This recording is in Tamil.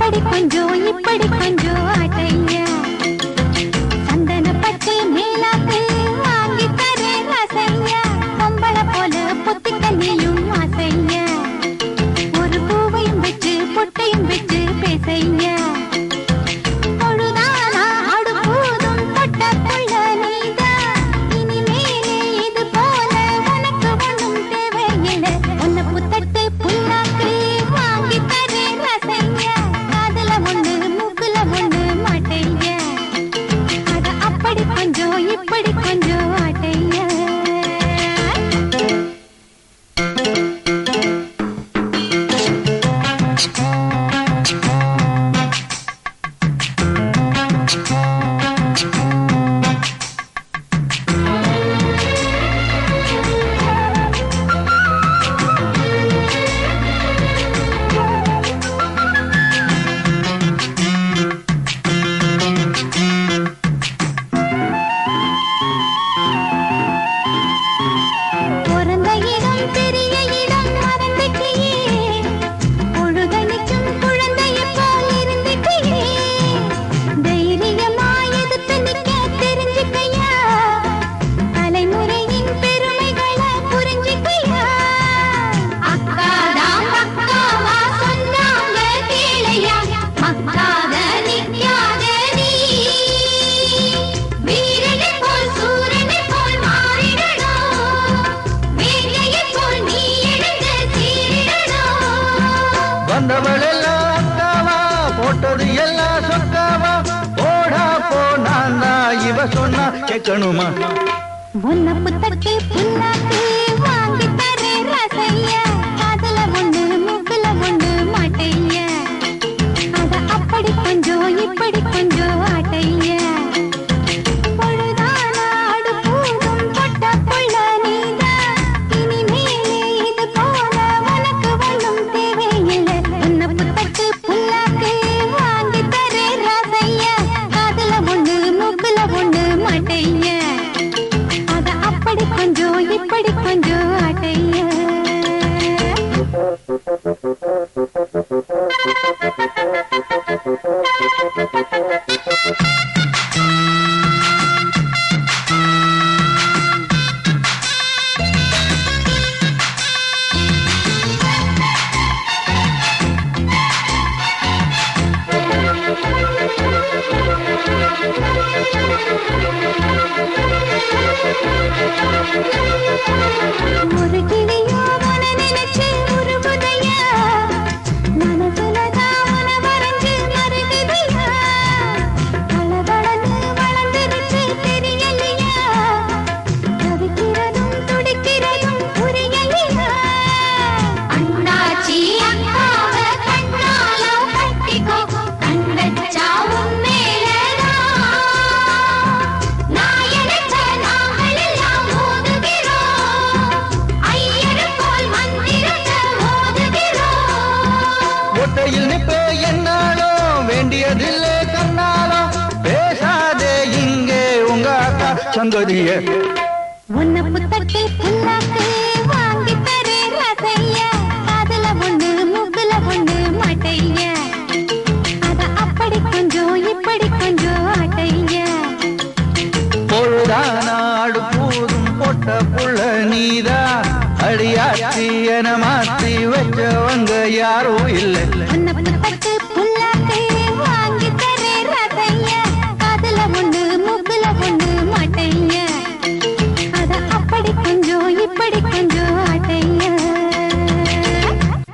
அப்படி கொஞ்சம் இப்படி கொஞ்சம் ஆட்டையா சந்தன பட்டு மேலாக்கு வாங்கி தரேன் ரசையா பொம்பள போல பொத்திக்க நீயும் ஆசையா ஒரு பூவையும் வச்சு பொட்டையும் வச்சு பேசையா பொழுதானா அடுப்பூதும் தொட்ட புள்ள நீதான் இனிமேலே இது போல உனக்கு ஒண்ணும் தேவையில்லை உன்னை புத்தட்டு புண்ணாக்கு வாங்கி தரேன் ரசையா காதுல ஒண்ணு மூக்குல ஒண்ணு மாட்டையா அத அப்படி கொஞ்சம் இப்படி கொஞ்சம் ஆட்டையா பிறந்த இடம் பெரிய இடம் மறந்துட்டியே பொழுதனிக்கும் குழந்தைய போல் இருந்துட்டியே தைரியமா எதிர்த்து நிக்க தெரிஞ்சுக்கையா தலைமுறையின் பெருமைகளை புரிஞ்சுக்கையா அக்காதான் அக்காவா சொன்னாங்க கேளையா மக்காத நிக்காத நீ வீரனை போல் சூரனை போல் மாறிடணும் வேங்கையை போல் நீ எழுந்து சீரிடணும் வந்தவள் எல்லாம் அக்காவா போட்டது எல்லாம் சொக்காவா போடா போ நான் தான் இவ சொன்னா கேட்கணுமா உன்னை புத்தட்டு புண்ணாக்கு வாங்கி தரேன் ரசையா காதுல ஒண்ணு மூக்குல ஒண்ணு மாட்டையா அத அப்படி கொஞ்சம் இப்படி கொஞ்சம் ஆட்டையா பொழுதானா அடுப்பூதும் தொட்ட புள்ள நீதான் இனிமேலே இது போல உனக்கு ஒண்ணும் தேவையில்லை உன்னை புத்தட்டு புண்ணாக்கு வாங்கி தரேன் ரசையா காதுல ஒண்ணு மூக்குல ஒண்ணு மாட்டையா அத அப்படி கொஞ்சம் இப்படி கொஞ்சம் ஆட்டையா ஒரு கிளியோ உன நினைச்சு உருகுதையா மனசுலதான் உன வரைஞ்சு மருகுதையா பளபளன்னு வளர்ந்துருச்சு தெரியலையா தவிக்கிறதும் துடிக்கிறதும் புரியலையா அண்ணாச்சி அக்காவ கண்ணால கட்டிக்கோ கண் வச்சா உண்மையிலதான் நான் நினைச்ச நாங்கள் எல்லாம் மோதுகிறோம் ஐயரு போல் மந்திரத்தை மோதுகிறோம் ஒட்டையில் நிப்பே என்னாலும் வேண்டியதில்லை கண்ணாலும் பேசாதே இங்கே உங்க அக்கா சங்கதிய உன்னை புத்தட்டு புண்ணாக்கு வாங்கி தரேன் ரசையா காதுல ஒண்ணு மூக்குல ஒண்ணு மாட்டையா அத அப்படி கொஞ்சம் இப்படி கொஞ்சம் ஆட்டையா பொழுதானாடு பூதும் பொட்ட புள்ள நீதா அடியாத்தி என மாத்தி வச்சவங்க யாரும் இல்லை